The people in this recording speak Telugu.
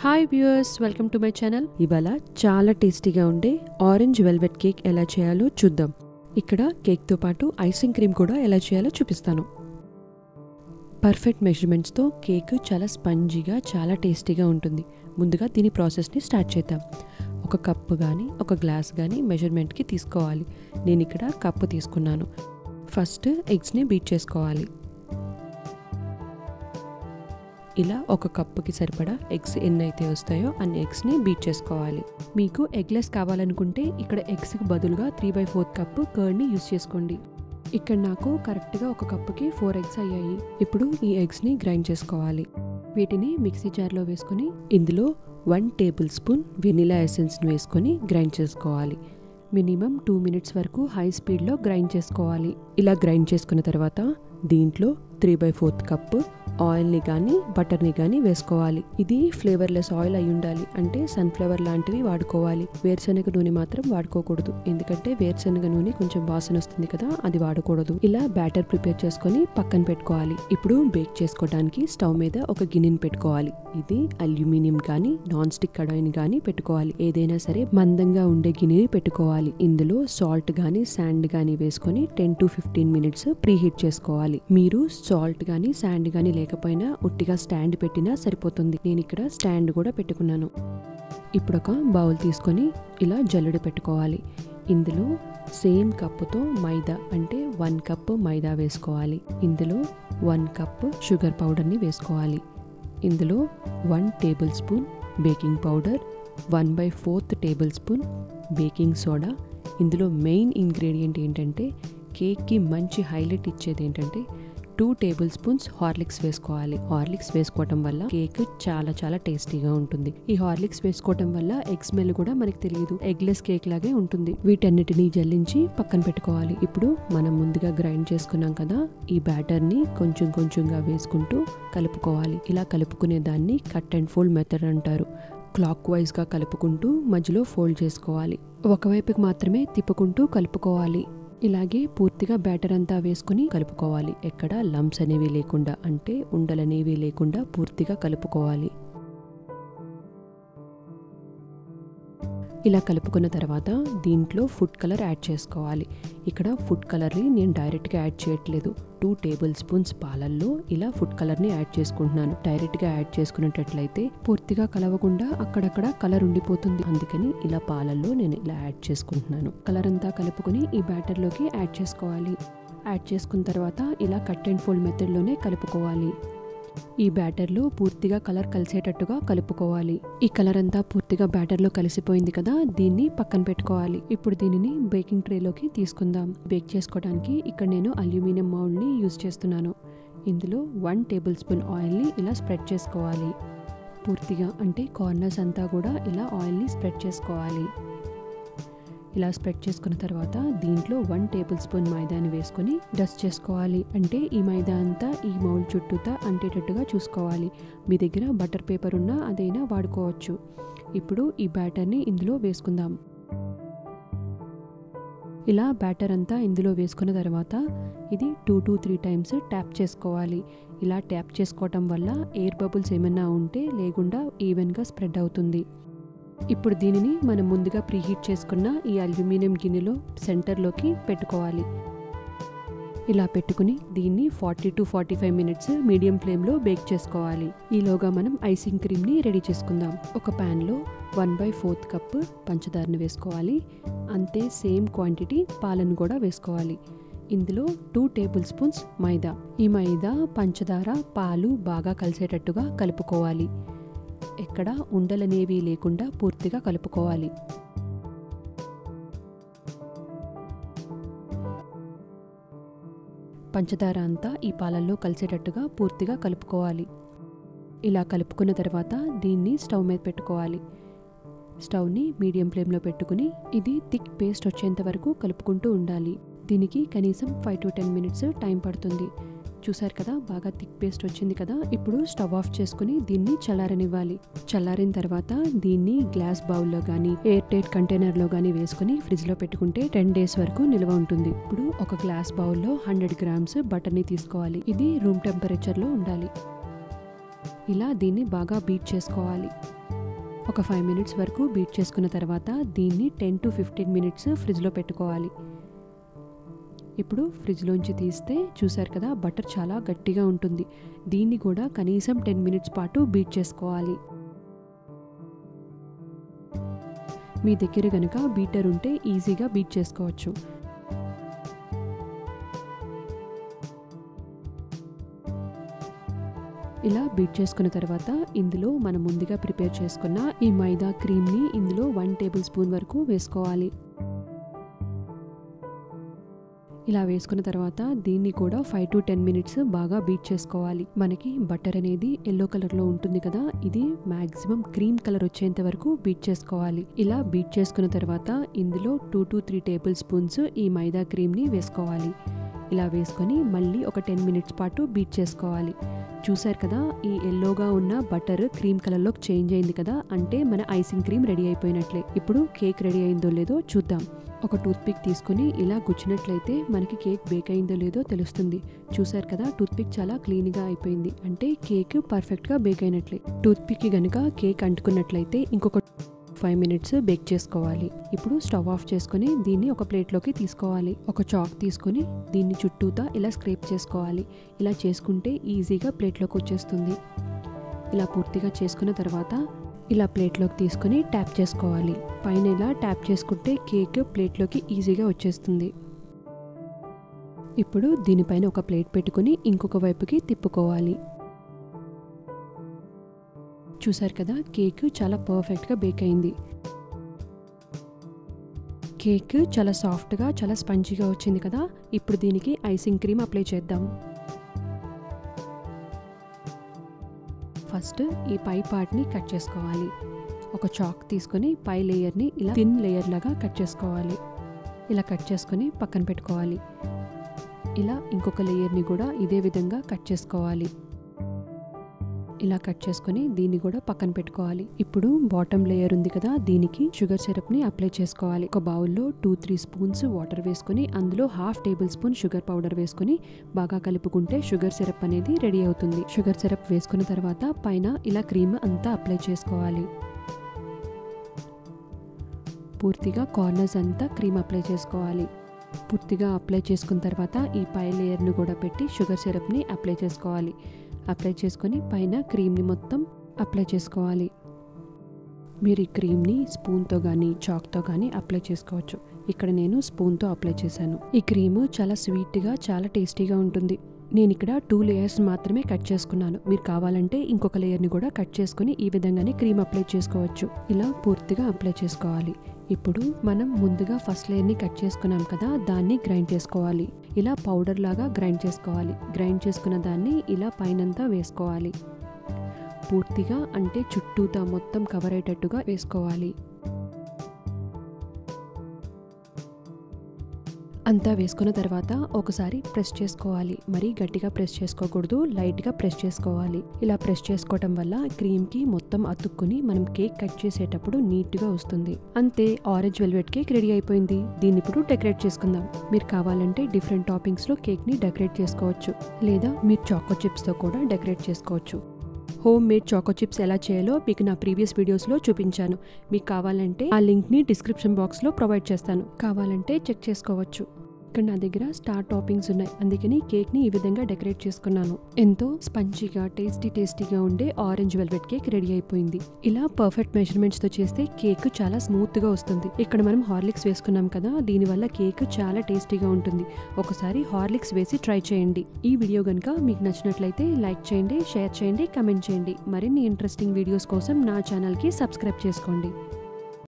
hi viewers welcome to my channel ఇవాళ చాలా టేస్టీగా ఉండే ఆరెంజ్ వెల్వెట్ కేక్ ఎలా చేయాలో చూద్దాం ఇక్కడ కేక్తో పాటు ఐసింగ్ క్రీమ్ కూడా ఎలా చేయాలో చూపిస్తాను పర్ఫెక్ట్ మెజర్మెంట్స్తో కేక్ చాలా స్పంజీగా చాలా టేస్టీగా ఉంటుంది ముందుగా దీని ప్రాసెస్ని స్టార్ట్ చేద్దాం ఒక కప్పు కానీ ఒక గ్లాస్ కానీ మెజర్మెంట్కి తీసుకోవాలి నేను ఇక్కడ కప్పు తీసుకున్నాను ఫస్ట్ ఎగ్స్ని బీట్ చేసుకోవాలి ఇలా ఒక కప్పుకి సరిపడా ఎగ్స్ ఎన్ని అయితే వస్తాయో అన్ని ఎగ్స్ని బీట్ చేసుకోవాలి మీకు ఎగ్లెస్ కావాలనుకుంటే ఇక్కడ ఎగ్స్కి బదులుగా త్రీ బై ఫోర్త్ కప్పు కర్డ్ని యూస్ చేసుకోండి ఇక్కడ నాకు కరెక్ట్గా ఒక కప్పుకి ఫోర్ ఎగ్స్ అయ్యాయి ఇప్పుడు ఈ ఎగ్స్ని గ్రైండ్ చేసుకోవాలి వీటిని మిక్సీ జార్లో వేసుకొని ఇందులో వన్ టేబుల్ స్పూన్ వెనిలా ఎసెన్స్ని వేసుకొని గ్రైండ్ చేసుకోవాలి మినిమం టూ మినిట్స్ వరకు హై స్పీడ్లో గ్రైండ్ చేసుకోవాలి ఇలా గ్రైండ్ చేసుకున్న తర్వాత దీంట్లో త్రీ బై ఫోర్త్ కప్పు ఆయిల్ని కానీ బటర్ని కానీ వేసుకోవాలి ఇది ఫ్లేవర్లెస్ ఆయిల్ అయి ఉండాలి అంటే సన్ఫ్లవర్ లాంటివి వాడుకోవాలి వేరుశనగ నూనె మాత్రం వాడుకోకూడదు ఎందుకంటే వేరుశనగ నూనె కొంచెం వాసన వస్తుంది కదా అది వాడకూడదు ఇలా బ్యాటర్ ప్రిపేర్ చేసుకొని పక్కన పెట్టుకోవాలి ఇప్పుడు బేక్ చేసుకోవడానికి స్టవ్ మీద ఒక గిన్నెని పెట్టుకోవాలి ఇది అల్యూమినియం కానీ నాన్ స్టిక్ కడాయిని కానీ పెట్టుకోవాలి ఏదైనా సరే మందంగా ఉండే గిన్నెని పెట్టుకోవాలి ఇందులో సాల్ట్ కానీ శాండ్ కానీ వేసుకొని ten to fifteen minutes preheat చేసుకోవాలి మీరు సాల్ట్ కానీ శాండ్ కానీ లేకపోయినా ఉట్టిగా స్టాండ్ పెట్టినా సరిపోతుంది నేను ఇక్కడ స్టాండ్ కూడా పెట్టుకున్నాను ఇప్పుడు ఒక బౌల్ తీసుకొని ఇలా జల్లెడ పెట్టుకోవాలి ఇందులో సేమ్ కప్పుతో మైదా అంటే వన్ కప్ మైదా వేసుకోవాలి ఇందులో వన్ కప్ షుగర్ పౌడర్ని వేసుకోవాలి ఇందులో one tablespoon baking powder one by fourth tablespoon baking soda ఇందులో మెయిన్ ఇంగ్రీడియంట్ ఏంటంటే కేక్కి మంచి హైలైట్ ఇచ్చేది ఏంటంటే టూ టేబుల్ స్పూన్స్ హార్లిక్స్ వేసుకోవాలి హార్లిక్స్ వేసుకోవటం వల్ల కేక్ చాలా చాలా టేస్టీగా ఉంటుంది ఈ హార్లిక్స్ వేసుకోవటం వల్ల ఎగ్ స్మెల్ కూడా మనకి తెలియదు ఎగ్లెస్ కేక్ లాగే ఉంటుంది వీటన్నిటిని జల్లించి పక్కన పెట్టుకోవాలి ఇప్పుడు మనం ముందుగా గ్రైండ్ చేసుకున్నాం కదా ఈ బ్యాటర్ని కొంచెం కొంచెంగా వేసుకుంటూ కలుపుకోవాలి ఇలా కలుపుకునే దాన్ని కట్ అండ్ ఫోల్డ్ మెథడ్ అంటారు క్లాక్ వైజ్గా కలుపుకుంటూ మధ్యలో ఫోల్డ్ చేసుకోవాలి ఒకవైపుకి మాత్రమే తిప్పుకుంటూ కలుపుకోవాలి ఇలాగే పూర్తిగా బ్యాటర్ అంతా వేసుకుని కలుపుకోవాలి ఎక్కడ లంప్స్ అనేవి లేకుండా అంటే ఉండలనేవి లేకుండా పూర్తిగా కలుపుకోవాలి ఇలా కలుపుకున్న తర్వాత దీంట్లో ఫుడ్ కలర్ యాడ్ చేసుకోవాలి ఇక్కడ ఫుడ్ కలర్ని నేను డైరెక్ట్గా యాడ్ చేయట్లేదు టూ టేబుల్ స్పూన్స్ పాలల్లో ఇలా ఫుడ్ కలర్ని యాడ్ చేసుకుంటున్నాను డైరెక్ట్గా యాడ్ చేసుకునేటట్లయితే పూర్తిగా కలవకుండా అక్కడక్కడ కలర్ ఉండిపోతుంది అందుకని ఇలా పాలల్లో నేను ఇలా యాడ్ చేసుకుంటున్నాను కలర్ అంతా కలుపుకొని ఈ బ్యాటర్లోకి యాడ్ చేసుకోవాలి యాడ్ చేసుకున్న తర్వాత ఇలా కట్ అండ్ ఫోల్డ్ మెథడ్లోనే కలుపుకోవాలి ఈ బ్యాటర్లో పూర్తిగా కలర్ కలిసేటట్టుగా కలుపుకోవాలి ఈ కలర్ అంతా పూర్తిగా బ్యాటర్లో కలిసిపోయింది కదా దీన్ని పక్కన పెట్టుకోవాలి ఇప్పుడు దీనిని బేకింగ్ ట్రేలోకి తీసుకుందాం బేక్ చేసుకోవడానికి ఇక్కడ నేను అల్యూమినియం మౌల్డ్ని యూజ్ చేస్తున్నాను ఇందులో వన్ టేబుల్ స్పూన్ ఆయిల్ని ఇలా స్ప్రెడ్ చేసుకోవాలి పూర్తిగా అంటే కార్నర్స్ అంతా కూడా ఇలా ఆయిల్ని స్ప్రెడ్ చేసుకోవాలి ఇలా స్ప్రెడ్ చేసుకున్న తర్వాత దీంట్లో వన్ టేబుల్ స్పూన్ మైదాని వేసుకొని డస్ట్ చేసుకోవాలి అంటే ఈ మైదా అంతా ఈ మౌల్ చుట్టూతా అంటేటట్టుగా చూసుకోవాలి మీ దగ్గర బటర్ పేపర్ ఉన్నా అదైనా వాడుకోవచ్చు ఇప్పుడు ఈ బ్యాటర్ని ఇందులో వేసుకుందాం ఇలా బ్యాటర్ అంతా ఇందులో వేసుకున్న తర్వాత ఇది two to three times tap చేసుకోవాలి ఇలా ట్యాప్ చేసుకోవటం వల్ల ఎయిర్ బబుల్స్ ఏమైనా ఉంటే లేకుండా ఈవెన్గా స్ప్రెడ్ అవుతుంది ఇప్పుడు దీనిని మనం ముందుగా ప్రీహీట్ చేసుకున్న ఈ అల్యూమినియం గిన్నెలో సెంటర్లోకి పెట్టుకోవాలి ఇలా పెట్టుకుని దీన్ని forty to forty five minutes medium ఫ్లేమ్లో బేక్ చేసుకోవాలి ఈలోగా మనం ఐసింగ్ క్రీమ్ని రెడీ చేసుకుందాం ఒక ప్యాన్లో వన్ బై ఫోర్త్ కప్ పంచదారని వేసుకోవాలి అంతే సేమ్ క్వాంటిటీ పాలను కూడా వేసుకోవాలి ఇందులో టూ టేబుల్ స్పూన్స్ మైదా ఈ మైదా పంచదార పాలు బాగా కలిసేటట్టుగా కలుపుకోవాలి ఎక్కడ ఉండలనేవి లేకుండా పూర్తిగా కలుపుకోవాలి పంచదార అంతా ఈ పాలల్లో కలిసేటట్టుగా పూర్తిగా కలుపుకోవాలి ఇలా కలుపుకున్న తర్వాత దీన్ని స్టవ్ మీద పెట్టుకోవాలి స్టవ్ని మీడియం ఫ్లేమ్లో పెట్టుకుని ఇది థిక్ పేస్ట్ వచ్చేంత వరకు కలుపుకుంటూ ఉండాలి దీనికి కనీసం five to ten minutes time పడుతుంది చూసారు కదా బాగా థిక్ పేస్ట్ వచ్చింది కదా ఇప్పుడు స్టవ్ ఆఫ్ చేసుకుని దీన్ని చల్లారనివ్వాలి చల్లారిన తర్వాత దీన్ని గ్లాస్ బౌల్లో కానీ ఎయిర్ టైట్ కంటైనర్లో కానీ వేసుకుని ఫ్రిడ్జ్లో పెట్టుకుంటే టెన్ డేస్ వరకు నిల్వ ఉంటుంది ఇప్పుడు ఒక గ్లాస్ బౌల్లో హండ్రెడ్ గ్రామ్స్ బటర్ని తీసుకోవాలి ఇది రూమ్ టెంపరేచర్లో ఉండాలి ఇలా దీన్ని బాగా బీట్ చేసుకోవాలి ఒక ఫైవ్ మినిట్స్ వరకు బీట్ చేసుకున్న తర్వాత దీన్ని టెన్ టు ఫిఫ్టీన్ మినిట్స్ ఫ్రిడ్జ్లో పెట్టుకోవాలి ఇప్పుడు ఫ్రిడ్జ్లోంచి తీస్తే చూసారు కదా బటర్ చాలా గట్టిగా ఉంటుంది దీన్ని కూడా కనీసం టెన్ మినిట్స్ పాటు బీట్ చేసుకోవాలి మీ దగ్గర కనుక బీటర్ ఉంటే ఈజీగా బీట్ చేసుకోవచ్చు ఇలా బీట్ చేసుకున్న తర్వాత ఇందులో మనం ముందుగా ప్రిపేర్ చేసుకున్న ఈ మైదా క్రీమ్ని ఇందులో వన్ టేబుల్ స్పూన్ వరకు వేసుకోవాలి ఇలా వేసుకున్న తర్వాత దీన్ని కూడా ఫైవ్ టు టెన్ మినిట్స్ బాగా బీట్ చేసుకోవాలి మనకి బటర్ అనేది ఎల్లో కలర్లో ఉంటుంది కదా ఇది మ్యాక్సిమం క్రీమ్ కలర్ వచ్చేంత వరకు బీట్ చేసుకోవాలి ఇలా బీట్ చేసుకున్న తర్వాత ఇందులో two to three tablespoons ఈ మైదా క్రీమ్ని వేసుకోవాలి ఇలా వేసుకొని మళ్ళీ ఒక టెన్ మినిట్స్ పాటు బీట్ చేసుకోవాలి చూసారు కదా ఈ ఎల్లోగా ఉన్న బటర్ క్రీమ్ కలర్లోకి చేంజ్ అయింది కదా అంటే మన ఐసింగ్ క్రీమ్ రెడీ అయిపోయినట్లే ఇప్పుడు కేక్ రెడీ అయిందో లేదో చూద్దాం ఒక టూత్ పిక్ తీసుకుని ఇలా గుచ్చినట్లయితే మనకి కేక్ బేక్ అయిందో లేదో తెలుస్తుంది చూసారు కదా టూత్ పిక్ చాలా క్లీన్గా అయిపోయింది అంటే కేక్ పర్ఫెక్ట్గా బేక్ అయినట్లే టూత్ పిక్కి కనుక కేక్ అంటుకున్నట్లయితే ఇంకొక ఫైవ్ మినిట్స్ బేక్ చేసుకోవాలి ఇప్పుడు స్టవ్ ఆఫ్ చేసుకొని దీన్ని ఒక ప్లేట్లోకి తీసుకోవాలి ఒక చాక్ తీసుకొని దీన్ని చుట్టూతా ఇలా స్క్రేప్ చేసుకోవాలి ఇలా చేసుకుంటే ఈజీగా ప్లేట్లోకి వచ్చేస్తుంది ఇలా పూర్తిగా చేసుకున్న తర్వాత ఇలా ప్లేట్లోకి తీసుకొని ట్యాప్ చేసుకోవాలి పైన ఇలా ట్యాప్ చేసుకుంటే కేక్ ప్లేట్లోకి ఈజీగా వచ్చేస్తుంది ఇప్పుడు దీనిపైన ఒక ప్లేట్ పెట్టుకుని ఇంకొక వైపుకి తిప్పుకోవాలి చూసారు కదా కేక్ చాలా పర్ఫెక్ట్గా బేక్ అయింది కేక్ చాలా సాఫ్ట్గా చాలా స్పంజీగా వచ్చింది కదా ఇప్పుడు దీనికి ఐసింగ్ క్రీమ్ అప్లై చేద్దాం ఫస్ట్ ఈ పై పార్ట్ని కట్ చేసుకోవాలి ఒక చాక్ తీసుకొని పై లేయర్ని ఇలా థిన్ లేయర్ లాగా కట్ చేసుకోవాలి ఇలా కట్ చేసుకొని పక్కన పెట్టుకోవాలి ఇలా ఇంకొక లేయర్ని కూడా ఇదే విధంగా కట్ చేసుకోవాలి ఇలా కట్ చేసుకొని దీన్ని కూడా పక్కన పెట్టుకోవాలి ఇప్పుడు బాటమ్ లేయర్ ఉంది కదా దీనికి షుగర్ సిరప్ ని అప్లై చేసుకోవాలి ఒక బౌల్లో టూ త్రీ స్పూన్స్ వాటర్ వేసుకొని అందులో half tablespoon sugar powder వేసుకొని బాగా కలుపుకుంటే షుగర్ సిరప్ అనేది రెడీ అవుతుంది షుగర్ సిరప్ వేసుకున్న తర్వాత పైన ఇలా క్రీమ్ అంతా అప్లై చేసుకోవాలి పూర్తిగా కార్నర్స్ అంతా క్రీమ్ అప్లై చేసుకోవాలి పూర్తిగా అప్లై చేసుకున్న తర్వాత ఈ పై లేయర్ను కూడా పెట్టి షుగర్ సిరప్ని అప్లై చేసుకోవాలి అప్లై చేసుకొని పైన క్రీమ్ని మొత్తం అప్లై చేసుకోవాలి మీరు ఈ క్రీమ్ని స్పూన్తో కానీ చాక్తో కానీ అప్లై చేసుకోవచ్చు ఇక్కడ నేను స్పూన్తో అప్లై చేశాను ఈ క్రీము చాలా స్వీట్గా చాలా టేస్టీగా ఉంటుంది నేను ఇక్కడ టూ లేయర్స్ మాత్రమే కట్ చేసుకున్నాను మీరు కావాలంటే ఇంకొక లేయర్ని కూడా కట్ చేసుకుని ఈ విధంగానే క్రీమ్ అప్లై చేసుకోవచ్చు ఇలా పూర్తిగా అప్లై చేసుకోవాలి ఇప్పుడు మనం ముందుగా ఫస్ట్ లేయర్ని కట్ చేసుకున్నాం కదా దాన్ని గ్రైండ్ చేసుకోవాలి ఇలా పౌడర్ లాగా గ్రైండ్ చేసుకోవాలి గ్రైండ్ చేసుకున్న దాన్ని ఇలా పైనంతా వేసుకోవాలి పూర్తిగా అంటే చుట్టూతా మొత్తం కవర్ అయ్యేటట్టుగా వేసుకోవాలి అంతా వేసుకున్న తర్వాత ఒకసారి ప్రెస్ చేసుకోవాలి మరీ గట్టిగా ప్రెస్ చేసుకోకూడదు లైట్గా ప్రెస్ చేసుకోవాలి ఇలా ప్రెస్ చేసుకోవటం వల్ల క్రీమ్కి మొత్తం అతుక్కుని మనం కేక్ కట్ చేసేటప్పుడు నీట్గా వస్తుంది అంతే ఆరెంజ్ వెల్వెట్ కేక్ రెడీ అయిపోయింది దీన్ని ఇప్పుడు డెకరేట్ చేసుకుందాం మీరు కావాలంటే డిఫరెంట్ టాపింగ్స్లో కేక్ని డెకరేట్ చేసుకోవచ్చు లేదా మీరు చాకో చిప్స్తో కూడా డెకరేట్ చేసుకోవచ్చు హోమ్ మేడ్ చాకో చిప్స్ ఎలా చేయాలో మీకు నా ప్రీవియస్ వీడియోస్లో చూపించాను మీకు కావాలంటే ఆ లింక్ని డిస్క్రిప్షన్ బాక్స్లో ప్రొవైడ్ చేస్తాను కావాలంటే చెక్ చేసుకోవచ్చు ఇక్కడ నా దగ్గర స్టార్ టాపింగ్స్ ఉన్నాయి అందుకని కేక్ని ఈ విధంగా డెకరేట్ చేసుకున్నాను ఎంతో స్పంజీగా టేస్టీ టేస్టీగా ఉండే ఆరెంజ్ వెల్వెట్ కేక్ రెడీ అయిపోయింది ఇలా పర్ఫెక్ట్ మెజర్మెంట్స్తో చేస్తే కేక్ చాలా స్మూత్గా వస్తుంది ఇక్కడ మనం హార్లిక్స్ వేసుకున్నాం కదా దీనివల్ల కేక్ చాలా టేస్టీగా ఉంటుంది ఒకసారి హార్లిక్స్ వేసి ట్రై చేయండి ఈ వీడియో కనుక మీకు నచ్చినట్లయితే లైక్ చేయండి షేర్ చేయండి కమెంట్ చేయండి మరిన్ని ఇంట్రెస్టింగ్ వీడియోస్ కోసం నా ఛానల్కి సబ్స్క్రైబ్ చేసుకోండి